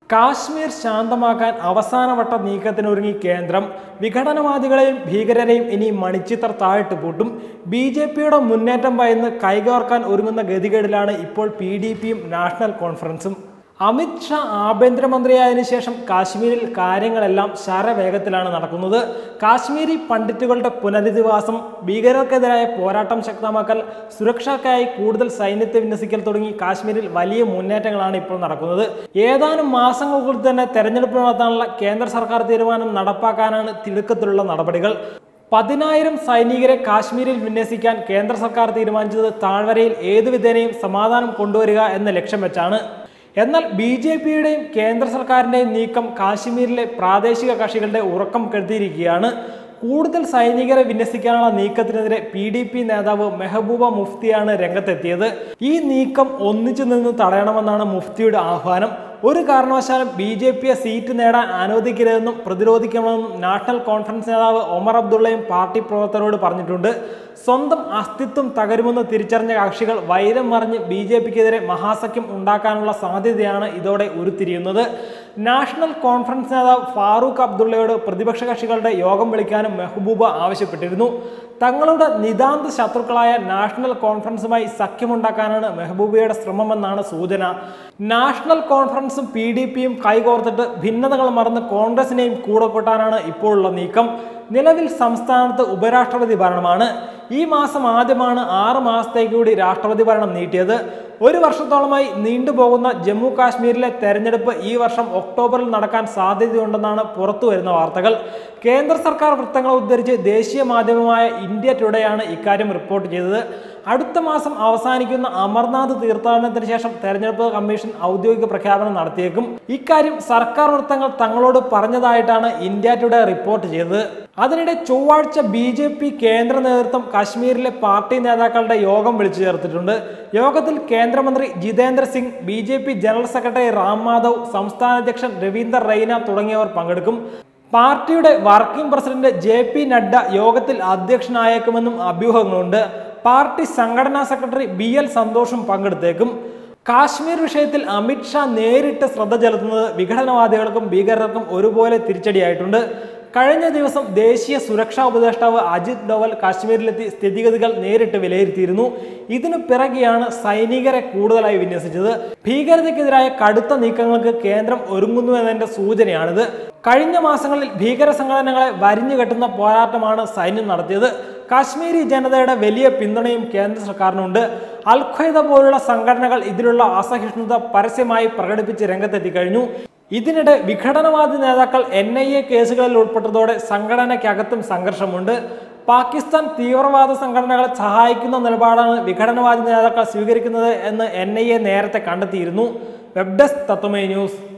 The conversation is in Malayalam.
കാശ്മീർ ശാന്തമാക്കാൻ അവസാനവട്ട നീക്കത്തിനൊരുങ്ങി കേന്ദ്രം വിഘടനവാദികളെയും ഭീകരരെയും ഇനി മണിച്ചിത്ര താഴിട്ട് പൂട്ടും ബി ജെ പിയുടെ മുന്നേറ്റം ഭയന്ന് കൈകോർക്കാൻ ഒരുങ്ങുന്ന ഗതികേടിലാണ് ഇപ്പോൾ പി ഡി പിയും നാഷണൽ കോൺഫറൻസും അമിത് ഷാ ആഭ്യന്തരമന്ത്രിയായതിനു ശേഷം കാശ്മീരിൽ കാര്യങ്ങളെല്ലാം ശരവേഗത്തിലാണ് നടക്കുന്നത് കാശ്മീരി പണ്ഡിറ്റുകളുടെ പുനരധിവാസം ഭീകരർക്കെതിരായ പോരാട്ടം ശക്തമാക്കൽ സുരക്ഷയ്ക്കായി കൂടുതൽ സൈന്യത്തെ വിന്യസിക്കൽ തുടങ്ങി കാശ്മീരിൽ വലിയ മുന്നേറ്റങ്ങളാണ് ഇപ്പോൾ നടക്കുന്നത് ഏതാനും മാസങ്ങൾക്കുള്ളിൽ തന്നെ തെരഞ്ഞെടുപ്പ് നടത്താനുള്ള കേന്ദ്ര സർക്കാർ തീരുമാനം നടപ്പാക്കാനാണ് തിടുക്കത്തിലുള്ള നടപടികൾ പതിനായിരം സൈനികരെ കാശ്മീരിൽ വിന്യസിക്കാൻ കേന്ദ്ര സർക്കാർ തീരുമാനിച്ചത് താഴ്വരയിൽ ഏതു വിധേനയും സമാധാനം കൊണ്ടുവരിക എന്ന ലക്ഷ്യം വെച്ചാണ് എന്നാൽ ബി ജെ പിയുടെയും കേന്ദ്ര സർക്കാരിന്റെയും നീക്കം കാശ്മീരിലെ പ്രാദേശിക കക്ഷികളുടെ ഉറക്കം കെടുത്തിയിരിക്കുകയാണ് കൂടുതൽ സൈനികരെ വിന്യസിക്കാനുള്ള നീക്കത്തിനെതിരെ പി ഡി പി നേതാവ് മെഹബൂബ മുഫ്തിയാണ് രംഗത്തെത്തിയത് ഈ നീക്കം ഒന്നിച്ചു നിന്ന് തടയണമെന്നാണ് മുഫ്തിയുടെ ആഹ്വാനം ഒരു കാരണവശാലും ബി ജെ പിയെ സീറ്റ് നേടാൻ അനുവദിക്കരുതെന്നും പ്രതിരോധിക്കണമെന്നും നാഷണൽ കോൺഫറൻസ് നേതാവ് ഒമർ അബ്ദുള്ളയും പാർട്ടി പ്രവർത്തകരോട് പറഞ്ഞിട്ടുണ്ട് സ്വന്തം അസ്തിത്വം തകരുമെന്ന് തിരിച്ചറിഞ്ഞ കക്ഷികൾ വൈരം മറിഞ്ഞ് ബി ജെ പിക്കെതിരെ മഹാസഖ്യം ഉണ്ടാക്കാനുള്ള സാധ്യതയാണ് ഇതോടെ ഉരുത്തിരിയുന്നത് നാഷണൽ കോൺഫറൻസ് നേതാവ് ഫാറൂഖ് അബ്ദുള്ളയോട് പ്രതിപക്ഷ കക്ഷികളുടെ യോഗം വിളിക്കാനും മെഹബൂബ ആവശ്യപ്പെട്ടിരുന്നു തങ്ങളുടെ നിതാന്ത ശത്രുക്കളായ നാഷണൽ കോൺഫറൻസുമായി സഖ്യമുണ്ടാക്കാനാണ് മെഹബൂബയുടെ ശ്രമമെന്നാണ് സൂചന നാഷണൽ കോൺഫറൻസും പി ഡി പിയും കൈകോർത്തിട്ട് ഭിന്നതകൾ മറന്ന് കോൺഗ്രസിനെയും കൂടെ കൂട്ടാനാണ് ഇപ്പോഴുള്ള നീക്കം നിലവിൽ സംസ്ഥാനത്ത് ഉപരാഷ്ട്രപതി ഭരണമാണ് ഈ മാസം ആദ്യമാണ് ആറ് മാസത്തേക്ക് കൂടി രാഷ്ട്രപതി ഭരണം നീട്ടിയത് ഒരു വർഷത്തോളമായി നീണ്ടുപോകുന്ന ജമ്മു കാശ്മീരിലെ തെരഞ്ഞെടുപ്പ് ഈ വർഷം ഒക്ടോബറിൽ നടക്കാൻ സാധ്യതയുണ്ടെന്നാണ് പുറത്തു വരുന്ന വാർത്തകൾ കേന്ദ്ര സർക്കാർ വൃത്തങ്ങളെ ഉദ്ധരിച്ച് ദേശീയ മാധ്യമമായ ഇന്ത്യ ടുഡേയാണ് ഇക്കാര്യം റിപ്പോർട്ട് ചെയ്തത് അടുത്ത മാസം അവസാനിക്കുന്ന അമർനാഥ് തീർത്ഥാടനത്തിന് ശേഷം തെരഞ്ഞെടുപ്പ് കമ്മീഷൻ ഔദ്യോഗിക പ്രഖ്യാപനം നടത്തിയേക്കും ഇക്കാര്യം സർക്കാർ വൃത്തങ്ങൾ തങ്ങളോട് പറഞ്ഞതായിട്ടാണ് ഇന്ത്യ ടുഡേ റിപ്പോർട്ട് ചെയ്തത് അതിനിടെ ചൊവ്വാഴ്ച ബി ജെ പി കേന്ദ്ര നേതൃത്വം കാശ്മീരിലെ പാർട്ടി നേതാക്കളുടെ യോഗം വിളിച്ചു ചേർത്തിട്ടുണ്ട് യോഗത്തിൽ കേന്ദ്രമന്ത്രി Jitendra Singh B J P general secretary Ram Madhav സംസ്ഥാന അധ്യക്ഷൻ രവീന്ദർ റെയ്ന തുടങ്ങിയവർ പങ്കെടുക്കും പാർട്ടിയുടെ working president J P Nadda യോഗത്തിൽ അധ്യക്ഷനായേക്കുമെന്നും അഭ്യൂഹങ്ങളുണ്ട് പാർട്ടി സംഘടനാ സെക്രട്ടറി ബി എൽ സന്തോഷും പങ്കെടുത്തേക്കും കാശ്മീർ വിഷയത്തിൽ അമിത് ഷാ നേരിട്ട് ശ്രദ്ധ ചെലുത്തുന്നത് വിഘടനവാദികൾക്കും ഭീകരർക്കും ഒരുപോലെ തിരിച്ചടിയായിട്ടുണ്ട് കഴിഞ്ഞ ദിവസം ദേശീയ സുരക്ഷാ ഉപദേഷ്ടാവ് അജിത് ഡോവൽ കാശ്മീരിലെത്തി സ്ഥിതിഗതികൾ നേരിട്ട് വിലയിരുത്തിയിരുന്നു ഇതിനു പിറകെയാണ് സൈനികരെ കൂടുതലായി വിന്യസിച്ചത് ഭീകരതയ്ക്കെതിരായ കടുത്ത നീക്കങ്ങൾക്ക് കേന്ദ്രം ഒരുങ്ങുന്നു എന്നതിന്റെ സൂചനയാണിത് കഴിഞ്ഞ മാസങ്ങളിൽ ഭീകര സംഘടനകളെ വരിഞ്ഞുകെട്ടുന്ന പോരാട്ടമാണ് സൈന്യം നടത്തിയത് കാശ്മീരി ജനതയുടെ വലിയ പിന്തുണയും കേന്ദ്ര സർക്കാരിനുണ്ട് അൽ ഖ്വയ്ദ പോലുള്ള സംഘടനകൾ ഇതിലുള്ള അസഹിഷ്ണുത പരസ്യമായി പ്രകടിപ്പിച്ച് രംഗത്തെത്തി കഴിഞ്ഞു ഇതിനിടെ വിഘടനവാദി നേതാക്കൾ എൻ ഐ എ കേസുകളിൽ ഉൾപ്പെട്ടതോടെ സംഘടനയ്ക്കകത്തും സംഘർഷമുണ്ട് പാകിസ്ഥാൻ തീവ്രവാദ സംഘടനകളെ സഹായിക്കുന്ന നിലപാടാണ് വിഘടനവാദി നേതാക്കൾ സ്വീകരിക്കുന്നത് എന്ന് എൻ ഐ എ നേരത്തെ കണ്ടെത്തിയിരുന്നു വെബ് ഡെസ്ക് തത്വമേ ന്യൂസ്